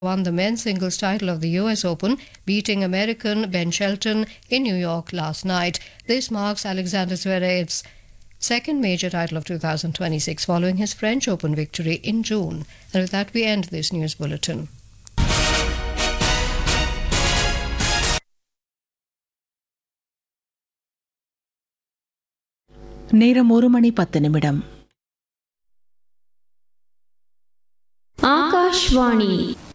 won the men's singles title of the US Open, beating American Ben Shelton in New York last night. This marks Alexander Zverev's second major title of 2026 following his French Open victory in June. And with that, we end this news bulletin. நேரம் ஒரு மணி பத்து நிமிடம் ஆகாஷ்வாணி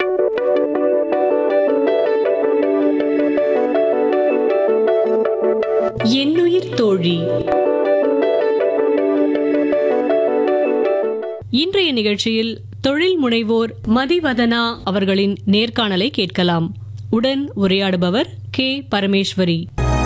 என்னுயிர் தோழி இன்றைய நிகழ்ச்சியில் தொழில் முனைவோர் மதிவதனா அவர்களின் நேர்காணலை கேட்கலாம் உடன் உரையாடுபவர் கே பரமேஸ்வரி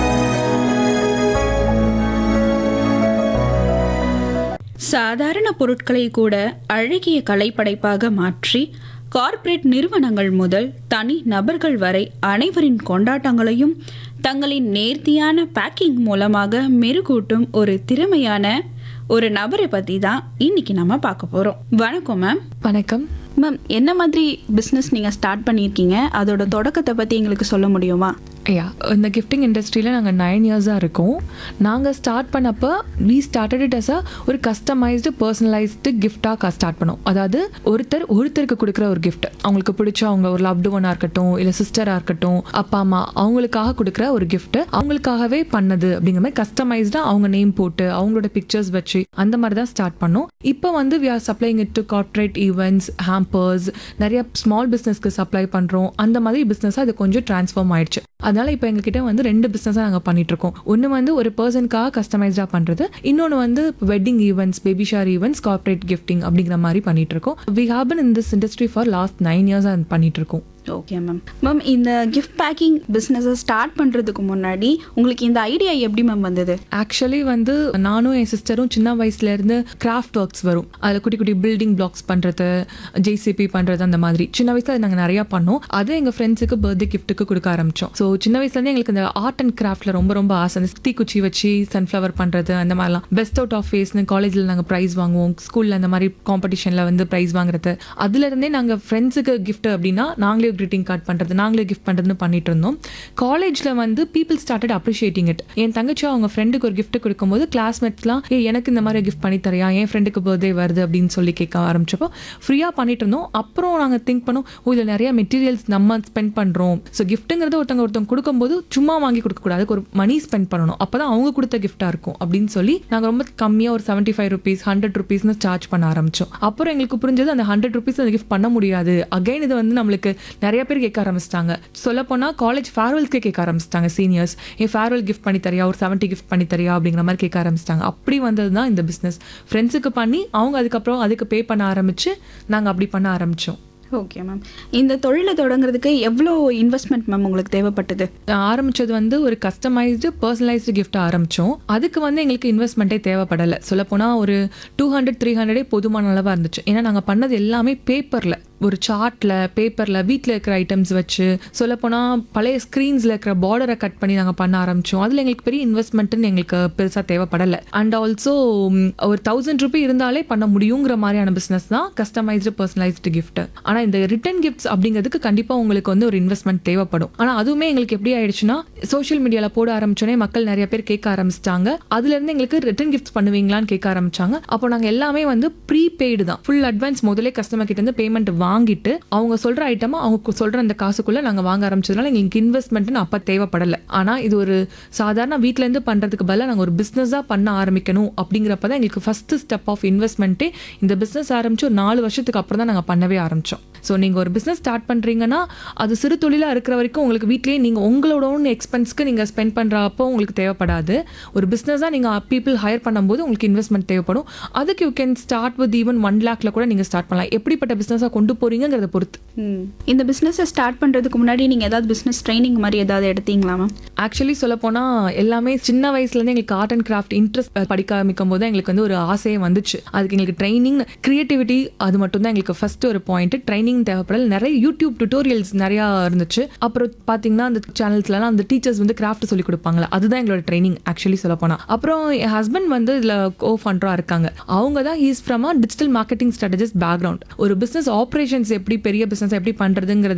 சாதாரண பொருட்களை கூட அழகிய கலைப்படைப்பாக மாற்றி கார்ப்பரேட் நிறுவனங்கள் முதல் தனி நபர்கள் வரை அனைவரின் கொண்டாட்டங்களையும் தங்களின் நேர்த்தியான பேக்கிங் மூலமாக மெருகூட்டும் ஒரு திறமையான ஒரு நபரை பத்தி தான் இன்னைக்கு நம்ம பார்க்க போறோம் வணக்கம் மேம் வணக்கம் மேம் என்ன மாதிரி பிஸ்னஸ் நீங்க ஸ்டார்ட் பண்ணியிருக்கீங்க அதோட தொடக்கத்தை பத்தி எங்களுக்கு சொல்ல முடியுமா ஐயா இந்த கிஃப்டிங் இண்டஸ்ட்ரியில் நாங்கள் நைன் இயர்ஸாக இருக்கோம் நாங்கள் ஸ்டார்ட் பண்ணப்போ we started it as a ஒரு கஸ்டமைஸ்டு பர்சனலைஸ்டு கிஃப்டாக ஸ்டார்ட் பண்ணோம் அதாவது ஒருத்தர் ஒருத்தருக்கு கொடுக்குற ஒரு gift அவங்களுக்கு பிடிச்ச அவங்க ஒரு லவ்டு ஒன்னாக இருக்கட்டும் இல்லை சிஸ்டராக இருக்கட்டும் அப்பா அம்மா அவங்களுக்காக கொடுக்குற ஒரு gift அவங்களுக்காகவே பண்ணது அப்படிங்கிற மாதிரி கஸ்டமைஸ்டாக அவங்க நேம் போட்டு அவங்களோட பிக்சர்ஸ் வச்சு அந்த மாதிரி தான் ஸ்டார்ட் பண்ணோம் இப்போ வந்து we are supplying it to corporate events hampers நிறைய ஸ்மால் பிஸ்னஸ்க்கு சப்ளை பண்ணுறோம் அந்த மாதிரி பிஸ்னஸாக அது கொஞ்சம் ட்ரான்ஸ்ஃபார்ம் ஆயிடுச்சு அதனால இப்போ எங்ககிட்ட வந்து ரெண்டு பிஸ்னஸாக நாங்கள் பண்ணிட்டு இருக்கோம் ஒன்று வந்து ஒரு பர்சனுக்காக கஸ்டமைஸ்டாக பண்ணுறது இன்னொன்று வந்து wedding events baby shower events corporate gifting அப்படிங்கிற மாதிரி பண்ணிட்டு இருக்கோம் we have been in this industry for last nine years பண்ணிட்டு இருக்கோம் ஓகே மேம் மேம் இந்த கிஃப்ட் பேக்கிங் பிஸ்னஸை ஸ்டார்ட் பண்றதுக்கு முன்னாடி உங்களுக்கு இந்த ஐடியா எப்படி மேம் வந்தது ஆக்சுவலி வந்து நானும் என் சிஸ்டரும் சின்ன வயசுல இருந்து கிராஃப்ட் ஒர்க்ஸ் வரும் அதில் குட்டி குட்டி பில்டிங் பிளாக்ஸ் பண்ணுறது ஜேசிபி பண்ணுறது அந்த மாதிரி சின்ன வயசுல அது நாங்கள் நிறையா பண்ணோம் அதை எங்கள் ஃப்ரெண்ட்ஸுக்கு பர்த்டே கிஃப்ட்டுக்கு கொடுக்க ஆரம்பித்தோம் ஸோ சின்ன வயசுலேருந்து எங்களுக்கு இந்த ஆர்ட் அண்ட் கிராஃப்டில் ரொம்ப ரொம்ப ஆசை அந்த தீக்குச்சி வச்சு சன்ஃப்ளவர் பண்ணுறது அந்த மாதிரிலாம் பெஸ்ட் அவுட் ஆஃப் ஃபேஸ்னு காலேஜில் நாங்கள் ப்ரைஸ் வாங்குவோம் ஸ்கூலில் அந்த மாதிரி காம்படிஷனில் வந்து ப்ரைஸ் வாங்குறது அதுலேருந்தே நாங்கள் ஃப்ரெண்ட்ஸுக்கு gift அப்படின்னா நாங்களே greeting கார்டு பண்ணுறது நாங்களே கிஃப்ட் பண்ணுறதுன்னு பண்ணிட்டு இருந்தோம் காலேஜில் வந்து பீப்புள் ஸ்டார்டட் அப்ரிஷியேட்டிங் இட் என் தங்கச்சி அவங்க ஃப்ரெண்டுக்கு ஒரு gift கொடுக்கும்போது கிளாஸ்மேட்ஸ்லாம் ஏ எனக்கு இந்த மாதிரி கிஃப்ட் பண்ணி தரையா என் ஃப்ரெண்டுக்கு பர்த்டே வருது அப்படின்னு சொல்லி கேட்க ஆரம்பிச்சப்போ ஃப்ரீயாக பண்ணிட்டு இருந்தோம் அப்புறம் நாங்கள் திங்க் பண்ணோம் ஓ இதில் நிறைய மெட்டீரியல்ஸ் நம்ம ஸ்பெண்ட் பண்ணுறோம் ஸோ கிஃப்ட்டுங்கிறது ஒருத்தவங்க ஒருத்தவங்க கொடுக்கும்போது சும்மா வாங்கி கொடுக்கக்கூடாது அதுக்கு ஒரு மணி ஸ்பெண்ட் பண்ணணும் அப்போ தான் அவங்க கொடுத்த கிஃப்ட்டாக இருக்கும் அப்படின்னு சொல்லி நாங்கள் ரொம்ப கம்மியாக ஒரு செவன்ட்டி ஃபைவ் ருபீஸ் ஹண்ட்ரட் ருபீஸ்னு சார்ஜ் பண்ண ஆரம்பிச்சோம் அப்புறம் எங்களுக்கு புரிஞ்சது அந்த ஹண்ட்ரட் ருபீஸ் அந்த கிஃப்ட் பண்ண முடியாது அகைன் இது வந்து நம்மளுக்கு நிறைய பேர் கேட்க ஆரம்பிச்சிட்டாங்க சொல்ல போனால் காலேஜ் ஃபேர்வெல்ஸ்க்கே கேட்க ஆரம்பிச்சிட்டாங்க சீனியர்ஸ் என் ஃபேர்வெல் கிஃப்ட் பண்ணி தரியா ஒரு செவன்ட்டி கிஃப்ட் பண்ணி தரியா அப்படிங்கிற மாதிரி கேட்க ஆரம்பிச்சிட்டாங்க அப்படி வந்தது தான் இந்த பிஸ்னஸ் ஃப்ரெண்ட்ஸுக்கு பண்ணி அவங்க அதுக்கப்புறம் அதுக்கு பே பண்ண ஆரம்பிச்சு நாங்கள் அப்படி பண்ண ஆரம்பித்தோம் ஓகே மேம் இந்த தொழிலை தொடங்குறதுக்கு எவ்வளோ இன்வெஸ்ட்மெண்ட் மேம் உங்களுக்கு தேவைப்பட்டது ஆரம்பிச்சது வந்து ஒரு கஸ்டமைஸ்டு பர்சனலைஸ்டு gift ஆரம்பிச்சோம் அதுக்கு வந்து எங்களுக்கு இன்வெஸ்ட்மெண்ட்டே தேவைப்படலை சொல்லப்போனால் ஒரு டூ ஹண்ட்ரட் த்ரீ ஹண்ட்ரடே போதுமான அளவாக இருந்துச்சு ஏன்னா நாங்கள் பண்ணது எல்லாமே பேப்பரில் ஒரு சார்ட்டில் பேப்பரில் வீட்டில் இருக்கிற ஐட்டம்ஸ் வச்சு சொல்லப்போனால் பழைய ஸ்க்ரீன்ஸில் இருக்கிற பார்டரை கட் பண்ணி நாங்கள் பண்ண ஆரம்பித்தோம் அதில் எங்களுக்கு பெரிய இன்வெஸ்ட்மெண்ட்டுன்னு எங்களுக்கு பெருசாக தேவைப்படலை அண்ட் ஆல்சோ ஒரு தௌசண்ட் ருபி இருந்தாலே பண்ண முடியுங்கிற மாதிரியான பிஸ்னஸ் தான் கஸ்டமைஸ்டு பர்சனலைஸ்டு gift ஆனால் இந்த ரிட்டன் கிஃப்ட்ஸ் அப்படிங்கிறதுக்கு கண்டிப்பாக உங்களுக்கு வந்து ஒரு இன்வெஸ்ட்மெண்ட் தேவைப்படும் ஆனால் அதுவுமே எங்களுக்கு எப்படி ஆயிடுச்சுன்னா சோஷியல் மீடியாவில் போட ஆரம்பிச்சோன்னே மக்கள் நிறைய பேர் கேட்க ஆரம்பிச்சிட்டாங்க அதுலேருந்து எங்களுக்கு ரிட்டன் கிஃப்ட்ஸ் பண்ணுவீங்களான்னு கேட்க ஆரம்பிச்சாங்க அப்போ நாங்கள் எல்லாமே வந்து ப்ரீபெய்டு தான் ஃபுல் அட்வான்ஸ் முதலே கஸ்டமர் கிட்ட இருந்து பேமெண்ட் வாங்கிட்டு அவங்க சொல்கிற ஐட்டமை அவங்க சொல்கிற அந்த காசுக்குள்ளே நாங்கள் வாங்க ஆரம்பிச்சதுனால எங்களுக்கு இன்வெஸ்ட்மெண்ட்னு அப்போ தேவைப்படலை ஆனால் இது ஒரு சாதாரண வீட்டிலேருந்து பண்ணுறதுக்கு பதிலாக நாங்கள் ஒரு பிஸ்னஸாக பண்ண ஆரம்பிக்கணும் அப்படிங்கிறப்ப தான் எங்களுக்கு ஃபஸ்ட்டு ஸ்டெப் ஆஃப் இன்வெஸ்ட்மெண்ட்டே இந்த பிஸ்னஸ் ஆரம்பிச்சு ஒரு நாலு வருஷத்துக்கு அப்புறம் தான் நாங்கள் பண்ணவே ஆரம்பித்தோம் ஸோ நீங்கள் ஒரு பிஸ்னஸ் ஸ்டார்ட் பண்ணுறீங்கன்னா அது சிறு தொழிலாக இருக்கிற வரைக்கும் உங்களுக்கு வீட்லேயே நீங்கள் உங்களோட ஓன் எக்ஸ்பென்ஸ்க்கு நீங்கள் ஸ்பெண்ட் பண்ணுறப்போ உங்களுக்கு தேவைப்படாது ஒரு பிஸ்னஸாக நீங்கள் பீப்புள் ஹையர் பண்ணும்போது உங்களுக்கு இன்வெஸ்ட்மெண்ட் தேவைப்படும் அதுக்கு you can start with even one லேக்ல கூட நீங்கள் ஸ்டார்ட் பண்ணலாம் எப்படிப்பட்ட பிஸ்னஸாக கொண்டு போறீங்கிறத பொறுத்து ம். இந்த பிஸ்னஸை ஸ்டார்ட் பண்ணுறதுக்கு முன்னாடி நீங்கள் ஏதாவது பிஸ்னஸ் ட்ரைனிங் மாதிரி ஏதாவது எடுத்தீங்களா மேம் ஆக்சுவலி சொல்ல போனால் எல்லாமே சின்ன வயசுலேருந்து எங்களுக்கு ஆர்ட் அண்ட் கிராஃப்ட் இன்ட்ரெஸ்ட் படிக்க ஆரம்பிக்கும் போது எங்களுக்கு வந்து ஒரு ஆசையே வந்துச்சு அதுக்கு எங்களுக்கு ட்ரைனிங் கிரியேட்டிவிட்டி அது மட்டும் தான் எங்களுக்கு ஃபர்ஸ்ட் ஒரு பாயிண்ட் ட்ரைனிங் தேவைப்படல நிறைய யூடியூப் டுட்டோரியல்ஸ் நிறையா இருந்துச்சு அப்புறம் பார்த்தீங்கன்னா அந்த சேனல்ஸ்லாம் அந்த டீச்சர்ஸ் வந்து கிராஃப்ட் சொல்லி கொடுப்பாங்களா அதுதான் எங்களோட ட்ரைனிங் ஆக்சுவலி சொல்ல போனால் அப்புறம் என் ஹஸ்பண்ட் வந்து இதில் கோ ஃபண்டராக இருக்காங்க அவங்க தான் is from a digital marketing strategist background ஒரு பிஸ்னஸ் ஆப்ரேஷன்ஸ் எப்படி பெரிய பிஸ்னஸ் எப்படி பண்ணுறதுங்கிறது